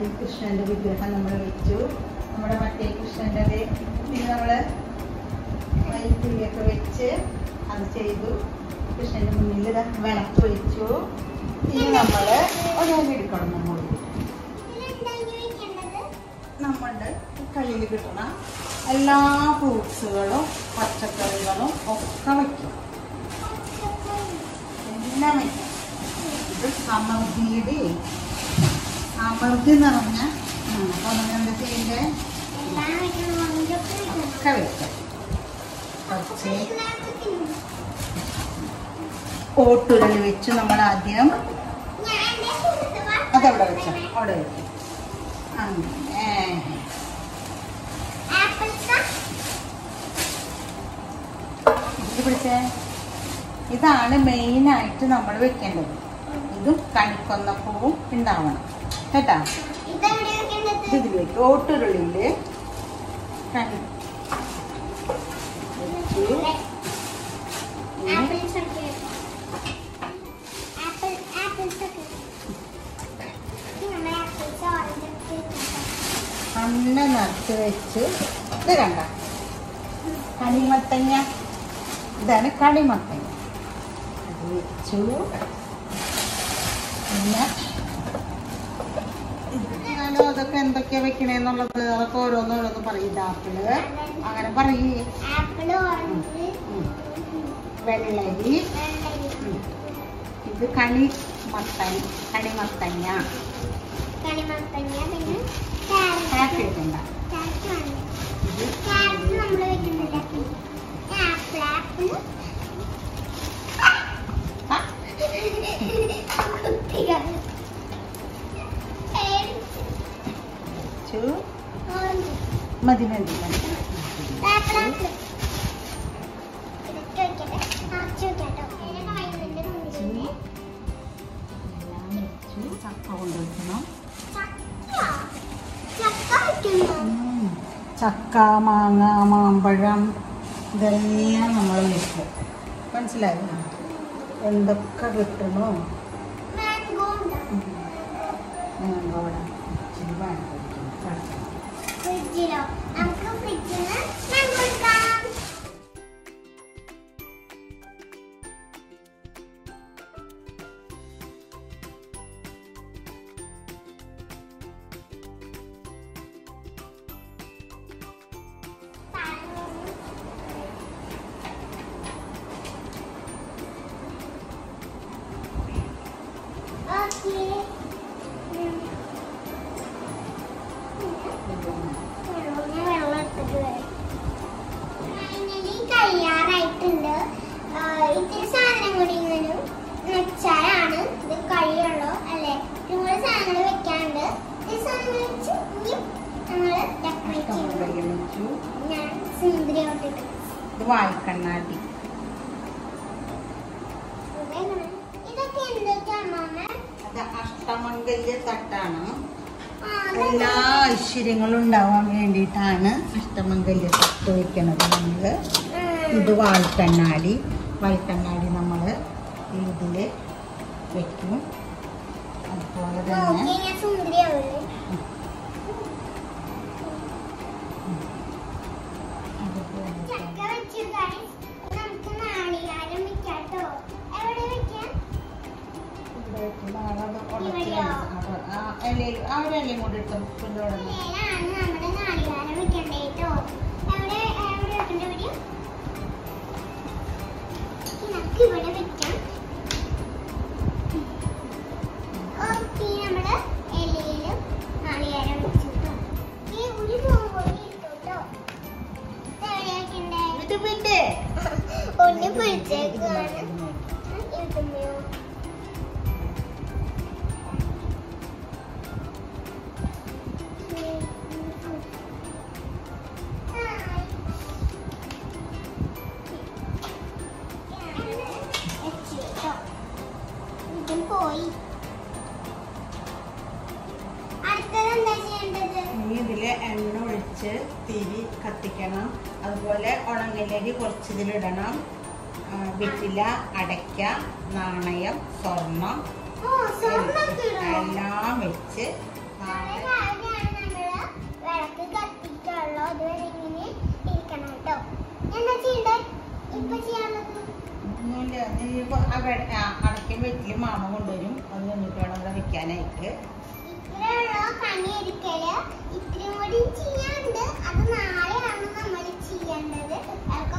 ആദ്യം കൃഷ്ണന്റെ വിഗ്രഹം നമ്മൾ വെച്ചു നമ്മുടെ മറ്റേ കൃഷ്ണന്റെ വേ- പിന്നെ നമ്മള് വൈദ്യുതിയൊക്കെ വെച്ച് അത് ചെയ്തു കൃഷ്ണന്റെ മുന്നിൽ ഇതാ വിളക്ക് വെച്ചു പിന്നെ നമ്മള് ഒരാളെ എടുക്കണം നമ്മൾ നമ്മളുടെ കയ്യിൽ കിട്ടുന്ന എല്ലാ ഫ്രൂട്ട്സുകളും പച്ചക്കറികളും ഒക്കെ വയ്ക്കും എല്ലാം വയ്ക്കും ഇത് സമൃദ്ധിയുടെ സമൃദ്ധി നിറഞ്ഞ അപ്പോൾ നമ്മൾ എന്താ ചെയ്യേണ്ടത് ഒക്കെ വയ്ക്കാം കുറച്ച് ഓട്ടുരുളി വെച്ച് നമ്മൾ ആദ്യം അതവിടെ വെച്ചോ അവിടെ വെക്കും അങ്ങനെ ഇത് പിടിച്ചേ ഇതാണ് മെയിനായിട്ട് നമ്മൾ വെക്കേണ്ടത് ഇതും കണിക്കൊന്നപ്പൂവും ഉണ്ടാവണം കേട്ടാ ഇത് ഇതിൽ വെക്കും ഓട്ടുരുളിയിൽ കണി വെച്ചു ഇനി കണ്ണ നിറച്ച് വെച്ച് ഇത് കണ്ട കണിമത്തങ്ങ ഇതാണ് കണിമത്തങ്ങ അത് വെച്ചു പിന്നെ ഞാനും അതൊക്കെ എന്തൊക്കെയാ വെക്കണേന്നുള്ളത് അതൊക്കെ ഓരോന്നോരോന്ന് പറയും ആപ്പിള് അങ്ങനെ പറയേ വെള്ളരി ഉം. ഇത് കണി മത്തൻ കണിമത്തങ്ങ കണിമത്തങ്ങ പിന്നെ കാറ്റ് ഇട്ടുണ്ട ഇത് ക്യാരറ്റ് നമ്മൾ വെക്കുന്നില്ല ആപ്പിൾ ആപ്പിൾ ആ, കുട്ടികൾ വെച്ചു മതി മതി മതി ആപ്പിൾ ആപ്പിൾ ഇതൊക്കെ വെക്കട്ടെ നിറച്ച് വെക്കാട്ടോ അതിന്റെ കായുണ്ട് മുന്നിൽ എല്ലാം വെച്ചു ചക്ക കൊണ്ടുവയ്ക്കണം ചക്ക ചക്ക വെക്കുന്നു ഉം. ചക്ക മാങ്ങ മാമ്പഴം ഇതെല്ലാം നമ്മൾ വെക്കും മനസ്സിലായോ എന്തൊക്കെ കിട്ടണോ മാംഗോ ഉണ്ട് മാങ്കോടെ ഇച്ചിരി മാങ്ങ കഴിക്കണം. കഴിക്കണം. ഫ്രിഡ്ജിലോ നമുക്ക് ഫ്രിഡ്ജിൽ നിന്ന് മാംഗോ എടുക്കാം Okay. ഉം. ഞാൻ വെള്ളം എടുത്തിട്ട് വരാം. Finally കഴിയാറായിട്ടുണ്ട് ആ, ഇത്തിരി സാധനം കൂടി ഇങ്ങനെ വെച്ചാലാണ് ഇത് കഴിയുള്ളൂ അല്ലേ ഇതുപോലെ സാധനങ്ങൾ വെക്കാണ്ട് ഈ സാധനങ്ങൾ വെച്ച് ഇനിയും നമ്മൾ ഡെക്കറേറ്റ് ചെയ്യും അഷ്ടമംഗല്യം വെച്ചു ഞാൻ സുന്ദരിയോട്ടിട്ട് ഇത് വാഴക്കണ്ണാടി ഇതൊക്കെ എന്തൊക്കെയാണ് അമ്മ? അത് അഷ്ടമംഗല്യ തട്ടാണ് ആ, എല്ലാ അതൊക്കെ- ഐശ്വര്യങ്ങളും ഉണ്ടാവാൻ വേണ്ടിയിട്ടാണ് അഷ്ടമംഗല്യ തട്ട് വെക്കണത് നമ്മൾ ഉം. ഇത് വാൽക്കണ്ണാടി വാൽക്കണ്ണാടി നമ്മൾ ഇതിൽ വെക്കും അതുപോലെ തന്നെ നോക്കി ഞാൻ സുന്ദരിയാവില്ലേ അതുപോലെ ചക്ക തന്നെ വെച്ചു guys. നമുക്ക് നാളികാരം വെക്കാട്ടോ എവിടെ വെക്കാം ഇവിടെ വെക്കും. നാളെ അത് ഉടച്ച് ഇവിടെയോ? അത് ആ ഇലയിൽ ആ ഒരു ഇലയും കൂടി ഇട്ട് കൊണ്ടുവിടണം ഇതിലാണ് നമ്മുടെ നാളികാരം വെക്കണ്ടേട്ടോ എവിടെ എവിടെ വെക്കണ്ട ഇവിടെ നമുക്ക് ഇവിടെ വെക്കാം ഓക്കെ നമ്മുടെ ഇലയിലും നാളികാരം വെച്ചു ട്ടോ. ഈ ഒരു പൂവ് ഇട്ടു ട്ടോ. ഇത് എവിടെയാ വെക്കണ്ടേ? ഇത് പിന്നെ ഒന്ന് പിടിച്ചേക്കാണ് ഇതുമ്മയോ ഇതും പോയി അടുത്തത് എന്താ ചെയ്യേണ്ടത് ഇനി ഇതിൽ എണ്ണ ഒഴിച്ച് തിരി കത്തിക്കണം അതുപോലെ ഉണങ്ങലരി കുറച്ച് ഇതിലിടണം ആ, വെറ്റില അടയ്ക്ക നാണയം സ്വർണം ഓ സ്വർണ്ണം ഇടണോ? എല്ലാം വെച്ച് നാളെ നാളെ അതുവരെ ഇങ്ങനെ ഇരിക്കണം കേട്ടോ എന്താ ചെയ്യണ്ടേ ഇപ്പൊ ചെയ്യാനുള്ളത് ഒന്നുമില്ല നീ ഇപ്പൊ ആ വെ- ആ അടയ്ക്കും വെറ്റില് മാമ കൊണ്ടുവരും അത് വന്നിട്ട് വേണം ഇവിടെ വെക്കാനായിട്ട് ഇത്രയുള്ള കണി എടുക്കല് ഇത്രയും കൂടി ചെയ്യാനുണ്ട് അത് നാളെയാണ് നമ്മൾ ചെയ്യേണ്ടത് അത്